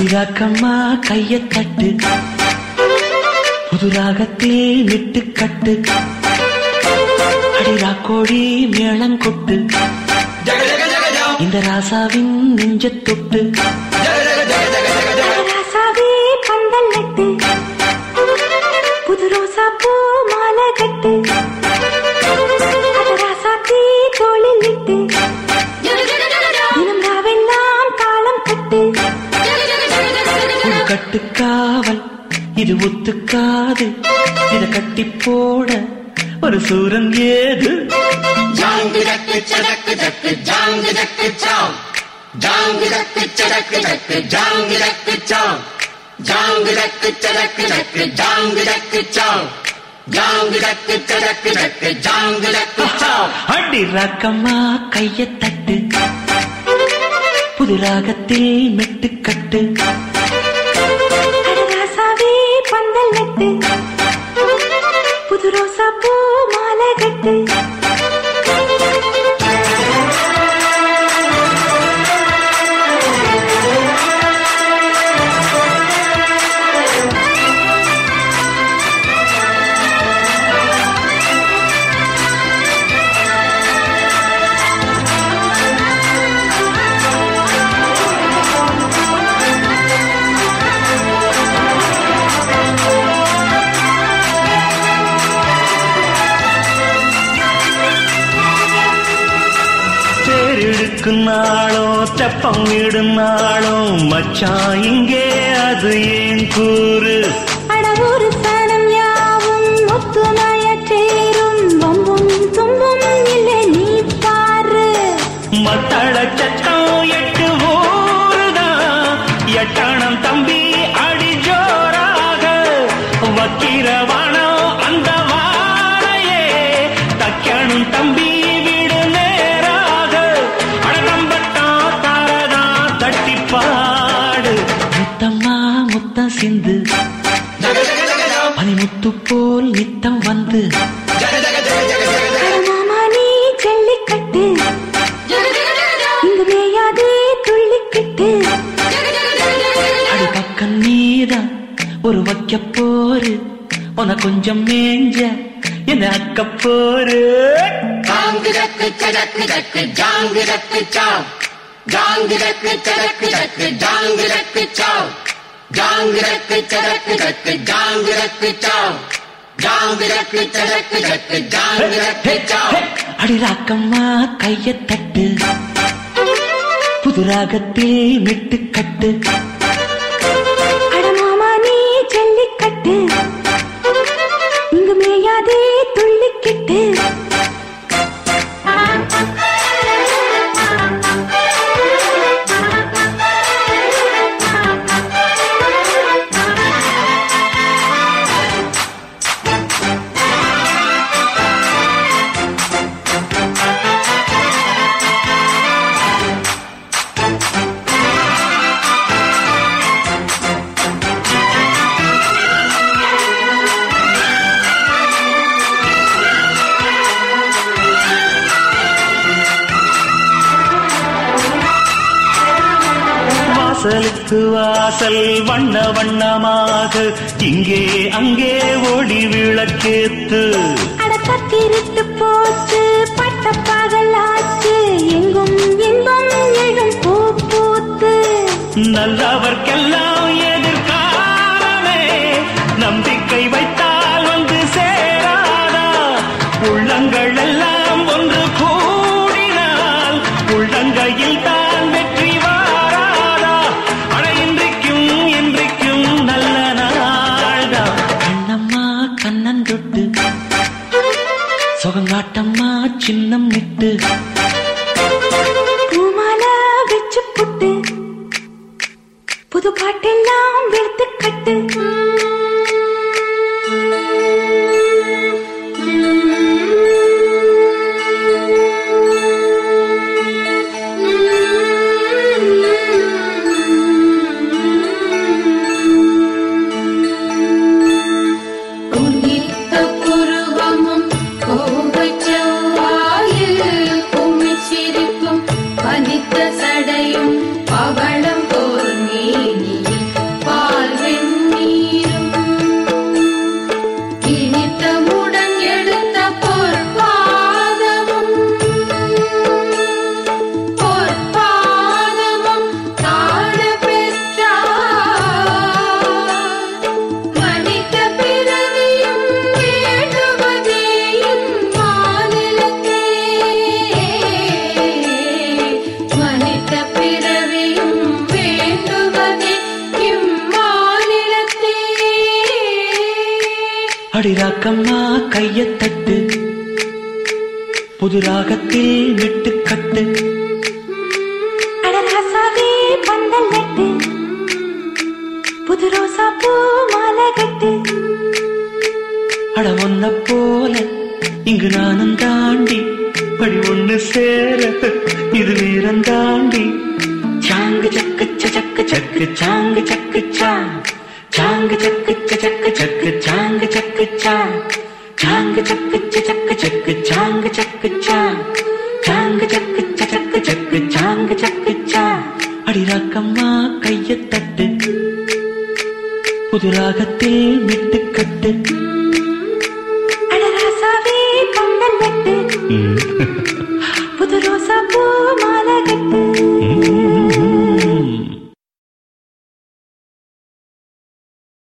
அடிராக்கம்மா கைய தட்டு புதுராகத்தில் விட்டு கட்டு அடிராக்கோடி மேளம் கொட்டு இந்த ராசாவின் நெஞ்ச தொட்டு ராசாவே பந்தல் நட்டு புது ரோசா பூ மாலை கட்டு அட ராசாத்தி தோளில் விட்டு தினம் ராவெல்லாம் தாளம் கட்டு ஒரு கட்டுக்காவல் இது ஒத்துக்காது இத கட்டி போட ஒரு சூரன் ஏது ஜாங்கு ஜக்கு சடக்கு ஜக்கு ஜாங்கு ஜக்கு சாம் ஜாங்கு ஜக்கு சடக்கு ஜக்கு ஜாங்கு ஜக்கு சாம் ஜாங்கு ஜக்கு சடக்கு ஜக்கு ஜாங்கு ஜக்கு சாம் ஜாங்கு ஜக்கு சடக்கு ஜக்கு ஜாங்கு ஜக்கு சாம் அடி ராக்கம்மா கைய தட்டு புது ராகத்தில் மெட்டு கட்டு அட ராசாவே பந்தல் நட்டு புது ரோசா பூ மாலை கட்டு தேரிழுக்கும் நாளோ தெப்பம் விடும் நாளோ மச்சான் இங்கே அது ஏன் கூறு அட ஒரு சனம் யாவும் ஒத்துமைய சேரும் வம்பும் தும்பும் இல்லை நீ பாரு மத்தள சட்டம் எட்டு ஊருதான் எட்டணம் தம்பி அடி ஜோராக வக்கிரவானம் அந்த வாழையே தக்கணும் தம்பி வீடு நேராக அடநம்பட்டம் தாரதா தட்டி பாடு முத்தம்மா முத்தம் சிந்து பனிமுத்து போல் நித்தம் வந்து அட மாமா நீ ஜல்லிக்கட்டு இங்கு மேயாதே துள்ளிக்கிட்டு அடி பக்கம் நீதான் ஒரு வைக்க போரு உன கொஞ்சம் மேஞ்ச என்ன அக்க போரு ஜாங்கு ஜக்கு சடக்கு ஜக்கு ஜாங்கு ஜக்கு சாம் ஜாங்கு ஜக்கு சடக்கு ஜக்கு ஜாங்கு ஜக்கு சாம் ஜாங்கு ஜக்கு சடக்கு ஜக்கு ஜாங்கு ஜக்கு சாம் ஜாங்கு ஜக்கு சடக்கு ஜக்கு ஜாங்கு ஜக்கு சாம் அடி ராக்கம்மா கைய தட்டு புது ராகத்தில் மிட்டு கட்டு அட மாமா நீ ஜல்லிக்கட்டு இங்கு மேயாதே துள்ளிக்கிட்டு வாசலுக்கு வாசல் வண்ண வண்ணமாக இங்கே அங்கே ஒளி விளக்கேத்து அட பத்திரிட்டு போச்சு பட்ட பகலாச்சு எங்கும் இன்பம் எழும் பூ பூத்து நல்லவர்க்கெல்லாம் எதிர்காலமே நம்பிக்கை வைத்தால் வந்து சேராதா உள்ளங்கள் எல்லாம் ஒன்று கூடினால் உள்ளங்கையில் தான் வெற்றி வாராதா அட இன்றைக்கும் இன்றைக்கும் நல்ல நாள்தான் கண்ணம்மா கண்ணன் தொட்டு சுகங்காட்டம்மா சின்னம் விட்டு பூமாலா வச்சு புட்டு புது பாட்டெல்லாம் வெளுத்து கட்டு குனித்த புருவமும் கோபச் செவ்வாயில் குமிச்சிரிப்பும் பனித்த சடையும் பவளம் போர் மேனியில் அடிராக்கம்மா கைய தட்டு புது ராகத்தில் விட்டு கட்டு அடராசாவே பந்தல் நட்டு புது ரோசா பூ மாலை கட்டு அட ஒன்ன போல இங்கு நானும் தாண்டி படி ஒண்ணு சேர இது வீரம் தாண்டி சாங்கு சக்கு சக்கு சக்கு சாங்கு சக்கு சா சாங்கு சக்கு சக்கு சக்கு சாங்கு சக்கு சா சாங்கு சக்கு சக்கு சக்கு சாங்கு சக்கு சா சாங்கு சக்கு சக்கு சக்கு சாங்கு சக்கு சா அடி ராக்கம்மா கைய தட்டு புது ராகத்தில் விட்டு கட்டு அடராசாவே பந்தல் நட்டு ம்.